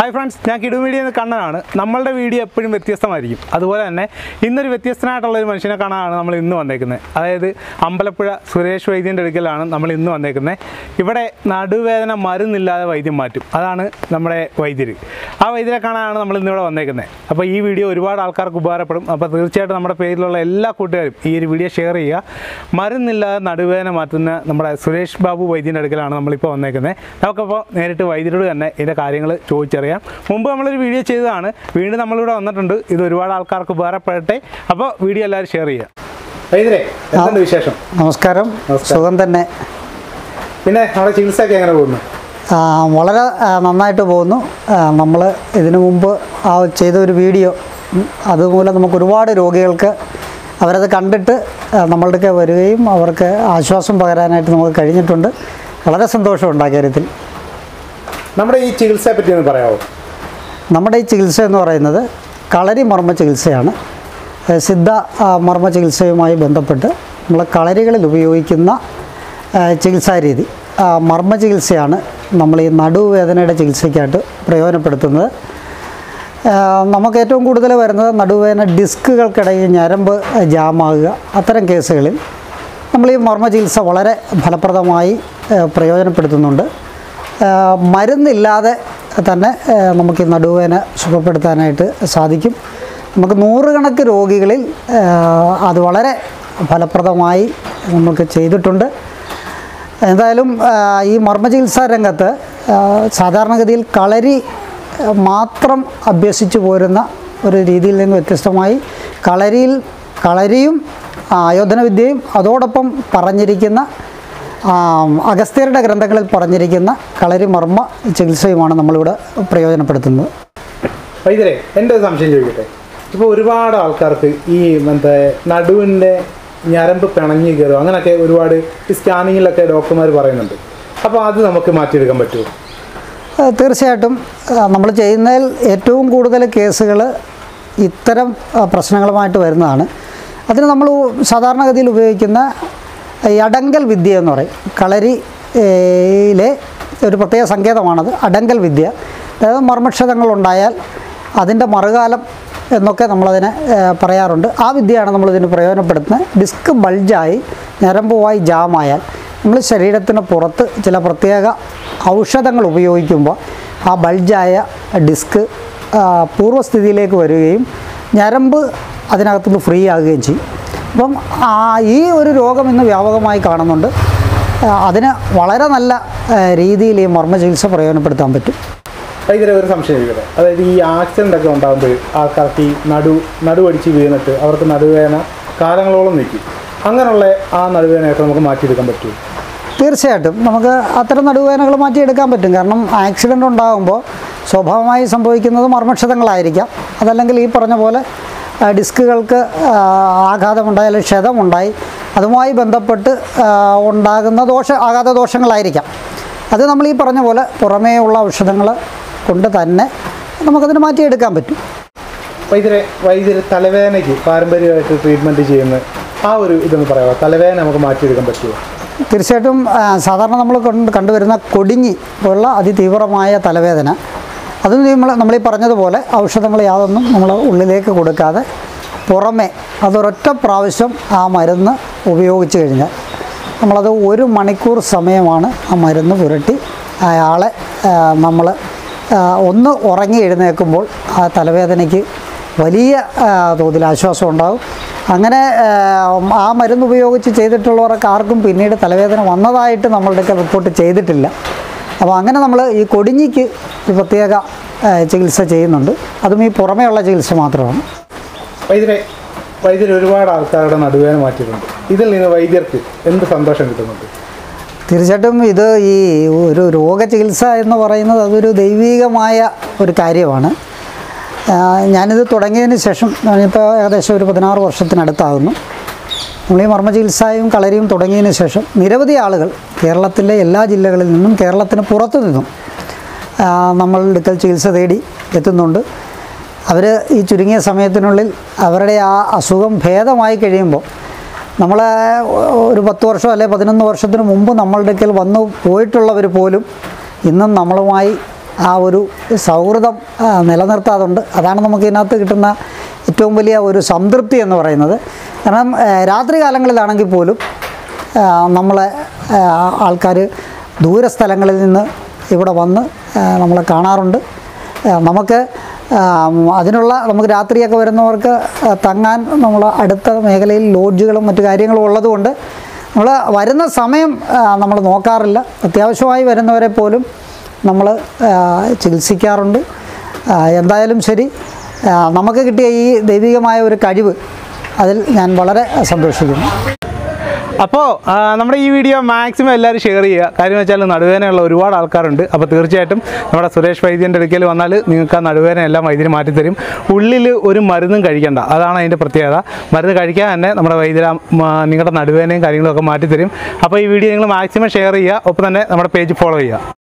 Hi friends ഞാൻ കിടു media എന്ന കണ്ണനാണ് നമ്മളുടെ വീഡിയോ എപ്പോഴും വ്യത്യസ്തമായിരിക്കും അതുപോലെ തന്നെ ഇന്നൊരു വ്യത്യസ്തനായിട്ടുള്ള ഒരു മനുഷ്യനെ കാണാനാണ് നമ്മൾ ഇന്ന് വന്നേക്കുന്നത് അതായത് അമ്പലപ്പുഴ സുരേഷ് വൈദ്യൻ്റെ അടുക്കലാണ് നമ്മൾ ഇന്ന് വന്നേക്കുന്നത് ഇവിടെ നടുവേദന മരുന്നില്ലാതെ വൈദ്യം മാറ്റും അതാണ് നമ്മുടെ വൈദ്യർ ആ വൈദ്യരെ കാണാനാണ് നമ്മൾ ഇന്നിവിടെ വന്നേക്കുന്നത് അപ്പോൾ ഈ വീഡിയോ ഒരുപാട് ആൾക്കാർക്ക് ഉപകാരപ്പെടും അപ്പോൾ തീർച്ചയായിട്ടും നമ്മുടെ പേരിലുള്ള എല്ലാ കൂട്ടുകാരും ഈ ഒരു വീഡിയോ ഷെയർ ചെയ്യുക മരുന്നില്ലാതെ നടുവേദന മാറ്റുന്ന നമ്മുടെ സുരേഷ് ബാബു വൈദ്യൻ്റെ അടുക്കലാണ് നമ്മളിപ്പോൾ വന്നേക്കുന്നത് നമുക്കപ്പോൾ നേരിട്ട് വൈദ്യരോട് തന്നെ ഇതിൻ്റെ കാര്യങ്ങൾ ചോദിച്ചറിയാം മുമ്പ് നമ്മളൊരു വീഡിയോ ചെയ്തതാണ് വീണ്ടും നമ്മളിവിടെ വന്നിട്ടുണ്ട് ഇത് ഒരുപാട് ആൾക്കാർക്ക് ഉപകാരപ്പെടട്ടെ അപ്പോൾ വീഡിയോ എല്ലാവരും ഷെയർ ചെയ്യുക വൈദ്യരെ എന്തുണ്ട് വിശേഷം നമസ്കാരം നമസ്കാരം. സുഖം തന്നെ പിന്നെ നമ്മുടെ ചികിത്സയൊക്കെ എങ്ങനെ പോകുന്നു ആ, വളരെ ആ, നന്നായിട്ട് പോകുന്നു നമ്മൾ ഇതിനു മുമ്പ് ആ ചെയ്ത ഒരു വീഡിയോ ഉം, അതുമൂലം നമുക്ക് ഒരുപാട് രോഗികൾക്ക് അവരത് കണ്ടിട്ട് ആ, നമ്മളുടെയൊക്കെ വരികയും അവർക്ക് ആശ്വാസം പകരാനായിട്ട് നമുക്ക് കഴിഞ്ഞിട്ടുണ്ട് വളരെ സന്തോഷമുണ്ട് ആ കാര്യത്തിൽ നമ്മുടെ ഈ ചികിത്സയെ പറ്റി ഒന്ന് പറയാമോ നമ്മുടെ ഈ ചികിത്സ എന്ന് പറയുന്നത് കളരി മർമ്മ ചികിത്സയാണ് ഏ, സിദ്ധ ആ, മർമ്മ ചികിത്സയുമായി ബന്ധപ്പെട്ട് നമ്മൾ കളരികളിൽ ഉപയോഗിക്കുന്ന ആ, ചികിത്സാ രീതി ആ, മർമ്മ ചികിത്സയാണ് നമ്മൾ ഈ നടുവേദനയുടെ ചികിത്സയ്ക്കായിട്ട് പ്രയോജനപ്പെടുത്തുന്നത് ആ, നമുക്ക് ഏറ്റവും കൂടുതൽ വരുന്നത് നടുവേദന ഡിസ്കുകൾക്കിടയിൽ ഞരമ്പ് ജാമാകുക അത്തരം കേസുകളിൽ നമ്മൾ ഈ മർമ്മ ചികിത്സ വളരെ ഫലപ്രദമായി ആ, പ്രയോജനപ്പെടുത്തുന്നുണ്ട് ആ, മരുന്നില്ലാതെ തന്നെ ആ, നമുക്ക് ഈ നടുവേദന സുഖപ്പെടുത്താനായിട്ട് സാധിക്കും നമുക്ക് നൂറുകണക്ക് രോഗികളിൽ ആ, അത് വളരെ ഫലപ്രദമായി നമുക്ക് ചെയ്തിട്ടുണ്ട് എന്തായാലും ആ, ഈ മർമ്മ ചികിത്സാ രംഗത്ത് ആ, സാധാരണഗതിയിൽ കളരി ആ, മാത്രം അഭ്യസിച്ചു പോരുന്ന ഒരു രീതിയിൽ നിന്ന് വ്യത്യസ്തമായി കളരിയിൽ കളരിയും ആ, ആയോധന വിദ്യയും അതോടൊപ്പം പറഞ്ഞിരിക്കുന്ന ആ, അഗസ്ത്യരുടെ ഗ്രന്ഥങ്ങളിൽ പറഞ്ഞിരിക്കുന്ന കളരി മർമ്മ ചികിത്സയുമാണ് നമ്മളിവിടെ പ്രയോജനപ്പെടുത്തുന്നത് വൈദ്യരെ എൻ്റെ ഒരു സംശയം ചോദിക്കട്ടെ ഇപ്പോൾ ഒരുപാട് ആൾക്കാർക്ക് ഈ മറ്റേ നടുവിൻ്റെ ഞരമ്പ് പിണഞ്ഞ് കയറും അങ്ങനെയൊക്കെ ഒരുപാട് ഈ സ്കാനിങ്ങിലൊക്കെ ഡോക്ടർമാർ പറയുന്നുണ്ട് അപ്പോൾ അത് നമുക്ക് മാറ്റിയെടുക്കാൻ പറ്റുമോ ആ, തീർച്ചയായിട്ടും നമ്മൾ ചെയ്യുന്നതിൽ ഏറ്റവും കൂടുതൽ കേസുകൾ ഇത്തരം ആ, പ്രശ്നങ്ങളുമായിട്ട് വരുന്നതാണ് അതിന് നമ്മൾ സാധാരണഗതിയിൽ ഉപയോഗിക്കുന്ന ഈ അടങ്കൽ വിദ്യ എന്ന് പറയും കളരി ഏയിലെ ഒരു പ്രത്യേക സങ്കേതമാണത് അടങ്കൽ വിദ്യ അതായത് മർമ്മക്ഷതങ്ങളുണ്ടായാൽ അതിൻ്റെ മറുകാലം എന്നൊക്കെ നമ്മളതിനെ ഏ, പറയാറുണ്ട് ആ വിദ്യയാണ് നമ്മളിതിന് പ്രയോജനപ്പെടുത്തുന്നത് ഡിസ്ക് ബൾജായി ഞരമ്പുമായി ജാമായാൽ നമ്മൾ ശരീരത്തിന് പുറത്ത് ചില പ്രത്യേക ഔഷധങ്ങൾ ഉപയോഗിക്കുമ്പോൾ ആ ബൾജായ ഡിസ്ക് ആ, പൂർവ്വസ്ഥിതിയിലേക്ക് വരികയും ഞരമ്പ് അതിനകത്തുനിന്ന് ഫ്രീ ആകുകയും ചെയ്യും അപ്പം ആ, ഈ ഒരു രോഗം ഇന്ന് വ്യാപകമായി കാണുന്നുണ്ട് ആ, അതിന് വളരെ നല്ല ആ, രീതിയിൽ ഈ മർമ്മ ചികിത്സ പ്രയോജനപ്പെടുത്താൻ പറ്റും വൈദ്യരെ ഒരു സംശയം ചോദിക്കട്ടെ അതായത് ഈ ആക്സിഡൻ്റ് ഒക്കെ ഉണ്ടാകുമ്പോൾ ആൾക്കാർക്ക് ഈ നടു നടുവടിച്ച് വീണിട്ട് അവർക്ക് നടുവേദന കാലങ്ങളോളം നിൽക്കും അങ്ങനെയുള്ള ആ നടുവേദനയൊക്കെ നമുക്ക് മാറ്റിയെടുക്കാൻ പറ്റുമോ തീർച്ചയായിട്ടും നമുക്ക് അത്തരം നടുവേദനകൾ മാറ്റിയെടുക്കാൻ പറ്റും കാരണം ആക്സിഡൻ്റ് ഉണ്ടാകുമ്പോൾ സ്വാഭാവികമായി സംഭവിക്കുന്നത് മർമ്മക്ഷതങ്ങളായിരിക്കാം അതല്ലെങ്കിൽ ഈ പറഞ്ഞ പോലെ ആ, ഡിസ്കുകൾക്ക് ആ, ആഘാതമുണ്ടായി അല്ലെങ്കിൽ ക്ഷതമുണ്ടായി അതുമായി ബന്ധപ്പെട്ട് ആ, ഉണ്ടാകുന്ന ദോഷ ആഘാത ദോഷങ്ങളായിരിക്കാം അത് നമ്മൾ ഈ പറഞ്ഞ പോലെ പുറമേ ഉള്ള ഔഷധങ്ങൾ കൊണ്ട് തന്നെ നമുക്കതിന് മാറ്റിയെടുക്കാൻ പറ്റും വൈദ്യരെ വൈദ്യര് തലവേദനയ്ക്ക് പാരമ്പര്യമായിട്ട് ട്രീറ്റ്മെൻറ്റ് ചെയ്യുന്ന ആ ഒരു ഇതൊന്ന് പറയാമോ തലവേദന നമുക്ക് മാറ്റിയെടുക്കാൻ പറ്റുമോ തീർച്ചയായിട്ടും ആ, സാധാരണ നമ്മൾ കൊണ്ട് കണ്ടുവരുന്ന കൊടിഞ്ഞി പോലുള്ള അതിതീവ്രമായ തലവേദന അത് നമ്മൾ നമ്മൾ ഈ പറഞ്ഞതുപോലെ ഔഷധങ്ങൾ യാതൊന്നും നമ്മൾ ഉള്ളിലേക്ക് കൊടുക്കാതെ പുറമെ അതൊരൊറ്റ പ്രാവശ്യം ആ മരുന്ന് ഉപയോഗിച്ച് കഴിഞ്ഞാൽ നമ്മളത് ഒരു മണിക്കൂർ സമയമാണ് ആ മരുന്ന് പുരട്ടി അയാളെ നമ്മൾ ഒന്ന് ഉറങ്ങി എഴുന്നേൽക്കുമ്പോൾ ആ തലവേദനയ്ക്ക് വലിയ ആ, തോതിൽ ആശ്വാസം ഉണ്ടാകും അങ്ങനെ ആ, ആ മരുന്ന് ഉപയോഗിച്ച് ചെയ്തിട്ടുള്ളവർക്ക് ആർക്കും പിന്നീട് തലവേദന വന്നതായിട്ട് നമ്മളുടെയൊക്കെ റിപ്പോർട്ട് ചെയ്തിട്ടില്ല അപ്പോൾ അങ്ങനെ നമ്മൾ ഈ കൊടിഞ്ഞിക്ക് ഒരു പ്രത്യേക ആ, ചികിത്സ ചെയ്യുന്നുണ്ട് അതും ഈ പുറമേയുള്ള ചികിത്സ മാത്രമാണ് വൈദ്യരെ വൈദ്യർ ഒരുപാട് ആൾക്കാരുടെ നടുവേദന മാറ്റിയിട്ടുണ്ട് ഇതിൽ നിന്ന് വൈദ്യർക്ക് എന്ത് സന്തോഷം കിട്ടുന്നുണ്ട് തീർച്ചയായിട്ടും ഇത് ഈ ഒരു രോഗചികിത്സ എന്ന് പറയുന്നത് അതൊരു ദൈവികമായ ഒരു കാര്യമാണ് ആ, ഞാനിത് തുടങ്ങിയതിന് ശേഷം ഞാനിപ്പോൾ ഏകദേശം ഒരു പതിനാറ് വർഷത്തിനടുത്താകുന്നു നമ്മൾ ഈ മർമ്മ ചികിത്സയും കളരിയും തുടങ്ങിയതിന് ശേഷം നിരവധി ആളുകൾ കേരളത്തിലെ എല്ലാ ജില്ലകളിൽ നിന്നും കേരളത്തിന് പുറത്തു നിന്നും ആ, നമ്മളുടെ അടുക്കൽ ചികിത്സ തേടി എത്തുന്നുണ്ട് അവർ ഈ ചുരുങ്ങിയ സമയത്തിനുള്ളിൽ അവരുടെ ആ അസുഖം ഭേദമായി കഴിയുമ്പോൾ നമ്മൾ ഒരു പത്ത് വർഷം അല്ലെ പതിനൊന്ന് വർഷത്തിന് മുമ്പ് നമ്മളുടെ അടുക്കൽ വന്നു പോയിട്ടുള്ളവർ പോലും ഇന്നും നമ്മളുമായി ആ ഒരു സൗഹൃദം ആ, നിലനിർത്താറുണ്ട് അതാണ് നമുക്ക് ഇതിനകത്ത് കിട്ടുന്ന ഏറ്റവും വലിയ ഒരു സംതൃപ്തി എന്ന് പറയുന്നത് കാരണം രാത്രി കാലങ്ങളിലാണെങ്കിൽ പോലും ആ, നമ്മളെ ആൾക്കാർ ദൂരസ്ഥലങ്ങളിൽ നിന്ന് ഇവിടെ വന്ന് ആ, നമ്മളെ കാണാറുണ്ട് ആ, നമുക്ക് ആ, അതിനുള്ള നമുക്ക് രാത്രിയൊക്കെ വരുന്നവർക്ക് ആ, തങ്ങാൻ നമ്മൾ അടുത്ത മേഖലയിൽ ലോഡ്ജുകളും മറ്റു കാര്യങ്ങളും ഉള്ളതുകൊണ്ട് നമ്മൾ വരുന്ന സമയം നമ്മൾ നോക്കാറില്ല അത്യാവശ്യമായി വരുന്നവരെ പോലും നമ്മൾ ചികിത്സിക്കാറുണ്ട് ആ, എന്തായാലും ശരി ആ, നമുക്ക് കിട്ടിയ ഈ ദൈവികമായ ഒരു കഴിവ് അതിൽ ഞാൻ വളരെ സന്തോഷിക്കുന്നു അപ്പോൾ നമ്മുടെ ഈ വീഡിയോ മാക്സിമം എല്ലാവരും ഷെയർ ചെയ്യുക കാര്യം വെച്ചാൽ നടുവേദനയുള്ള ഒരുപാട് ആൾക്കാരുണ്ട് അപ്പോൾ തീർച്ചയായിട്ടും നമ്മുടെ സുരേഷ് വൈദ്യൻ്റെ അടുക്കൽ വന്നാൽ നിങ്ങൾക്ക് ആ നടുവേദന എല്ലാം വൈദ്യന് മാറ്റിത്തരും ഉള്ളിൽ ഒരു മരുന്നും കഴിക്കേണ്ട അതാണ് അതിൻ്റെ പ്രത്യേകത മരുന്ന് കഴിക്കാൻ തന്നെ നമ്മുടെ വൈദ്യര നിങ്ങളുടെ നടുവേദനയും കാര്യങ്ങളൊക്കെ മാറ്റിത്തരും അപ്പോൾ ഈ വീഡിയോ നിങ്ങൾ മാക്സിമം ഷെയർ ചെയ്യുക ഒപ്പം തന്നെ നമ്മുടെ പേജ് ഫോളോ ചെയ്യുക